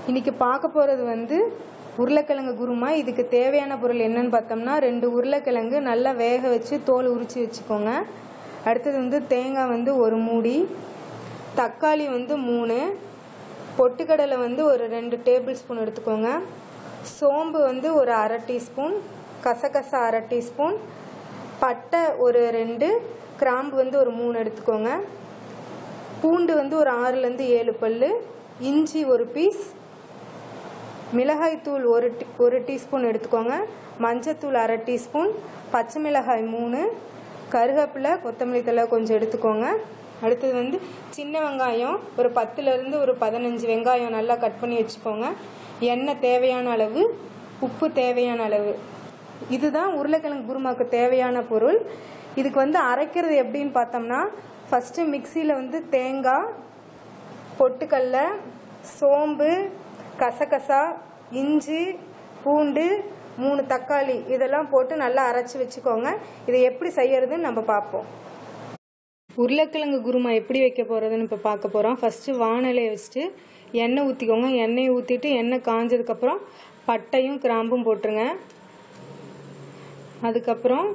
இன்னைக்கு பார்க்க போகிறது வந்து உருளைக்கிழங்கு குருமா இதுக்கு தேவையான பொருள் என்னன்னு பார்த்தோம்னா ரெண்டு உருளைக்கிழங்கு நல்லா வேக வச்சு தோல் உரித்து வச்சுக்கோங்க அடுத்தது வந்து தேங்காய் வந்து ஒரு மூடி தக்காளி வந்து மூணு பொட்டுக்கடலை வந்து ஒரு ரெண்டு டேபிள் ஸ்பூன் எடுத்துக்கோங்க சோம்பு வந்து ஒரு அரை டீஸ்பூன் கசகசா அரை டீஸ்பூன் பட்டை ஒரு ரெண்டு கிராம்பு வந்து ஒரு மூணு எடுத்துக்கோங்க பூண்டு வந்து ஒரு ஆறுலேருந்து ஏழு பல் இஞ்சி ஒரு பீஸ் மிளகாய்த்தூள் ஒரு டீ ஒரு டீஸ்பூன் எடுத்துக்கோங்க மஞ்சத்தூள் அரை டீஸ்பூன் பச்சை மிளகாய் மூணு கருவேப்பிலை கொத்தமல்லி தழை கொஞ்சம் எடுத்துக்கோங்க அடுத்தது வந்து சின்ன வெங்காயம் ஒரு பத்துலேருந்து ஒரு பதினஞ்சு வெங்காயம் நல்லா கட் பண்ணி வச்சுக்கோங்க எண்ணெய் தேவையான அளவு உப்பு தேவையான அளவு இதுதான் உருளைக்கிழங்கு குருமாக்கு தேவையான பொருள் இதுக்கு வந்து அரைக்கிறது எப்படின்னு பார்த்தோம்னா ஃபஸ்ட்டு மிக்சியில் வந்து தேங்காய் பொட்டுக்கடல சோம்பு கசகசா இஞ்சி பூண்டு மூணு தக்காளி இதெல்லாம் போட்டு நல்லா அரைச்சி வச்சுக்கோங்க இதை எப்படி செய்யறதுன்னு நம்ம பார்ப்போம் உருளைக்கிழங்கு குருமா எப்படி வைக்க போகிறதுன்னு இப்போ பார்க்க போகிறோம் ஃபஸ்ட்டு வானலையை வச்சுட்டு எண்ணெய் ஊற்றிக்கோங்க எண்ணெயை ஊற்றிட்டு எண்ணெய் காஞ்சதுக்கப்புறம் பட்டையும் கிராம்பும் போட்டுருங்க அதுக்கப்புறம்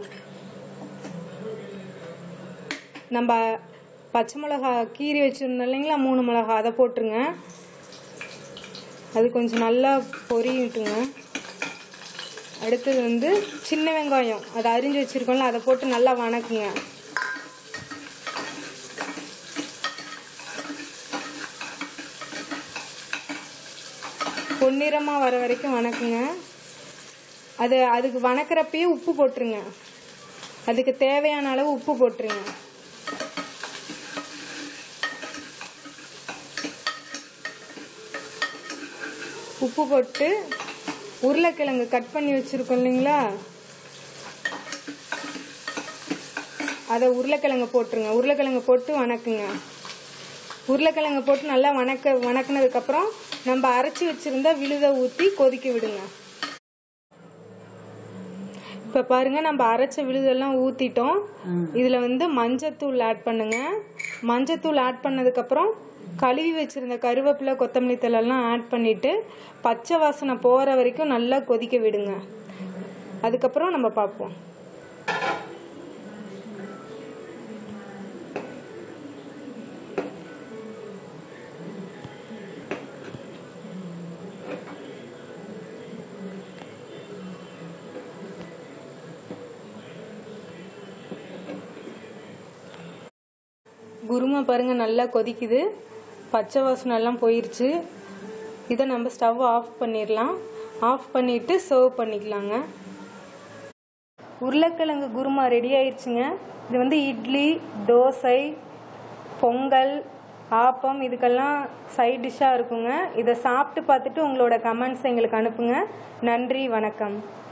நம்ம பச்சை மிளகா கீறி வச்சுருந்தோம் இல்லைங்களா மூணு மிளகா அதை போட்டுருங்க அது கொஞ்சம் நல்லா பொரியட்டுங்க அடுத்தது வந்து சின்ன வெங்காயம் அதை அரிஞ்சு வச்சுருக்கோம்ல அதை போட்டு நல்லா வணக்குங்க பொன்னிறமாக வர வரைக்கும் வணக்குங்க அது அதுக்கு வணக்கிறப்பயே உப்பு போட்டுருங்க அதுக்கு தேவையான அளவு உப்பு போட்டுருங்க உப்பு போட்டு உருளைக்கிழங்கு கட் பண்ணி வச்சுருக்கோம் இல்லைங்களா அதை உருளைக்கிழங்கு போட்டுருங்க உருளைக்கிழங்கு போட்டு வணக்குங்க உருளைக்கிழங்கு போட்டு நல்லா வணக்க வணக்கினதுக்கப்புறம் நம்ம அரைச்சி வச்சுருந்த விழுத ஊற்றி கொதிக்க விடுங்க இப்போ பாருங்க நம்ம அரைச்ச விழுதெல்லாம் ஊற்றிட்டோம் இதில் வந்து மஞ்சத்தூள் ஆட் பண்ணுங்க மஞ்சத்தூள் ஆட் பண்ணதுக்கப்புறம் கழுவி வச்சிருந்த கருவேப்பிலை கொத்தமல்லி தழெல்லாம் ஆட் பண்ணிட்டு பச்சை வாசனை போகிற வரைக்கும் நல்லா கொதிக்க விடுங்க அதுக்கப்புறம் நம்ம பார்ப்போம் குருமா பாருங்க நல்லா கொதிக்குது பச்சை வாசனை எல்லாம் போயிருச்சு இதை நம்ம ஸ்டவ் ஆஃப் பண்ணிடலாம் ஆஃப் பண்ணிட்டு சர்வ் பண்ணிக்கலாங்க உருளைக்கிழங்கு குருமா ரெடி ஆயிடுச்சுங்க இது வந்து இட்லி தோசை பொங்கல் ஆப்பம் இதுக்கெல்லாம் சைட் டிஷ்ஷாக இருக்குங்க இதை சாப்பிட்டு பார்த்துட்டு உங்களோட கமெண்ட்ஸ் எங்களுக்கு அனுப்புங்க நன்றி வணக்கம்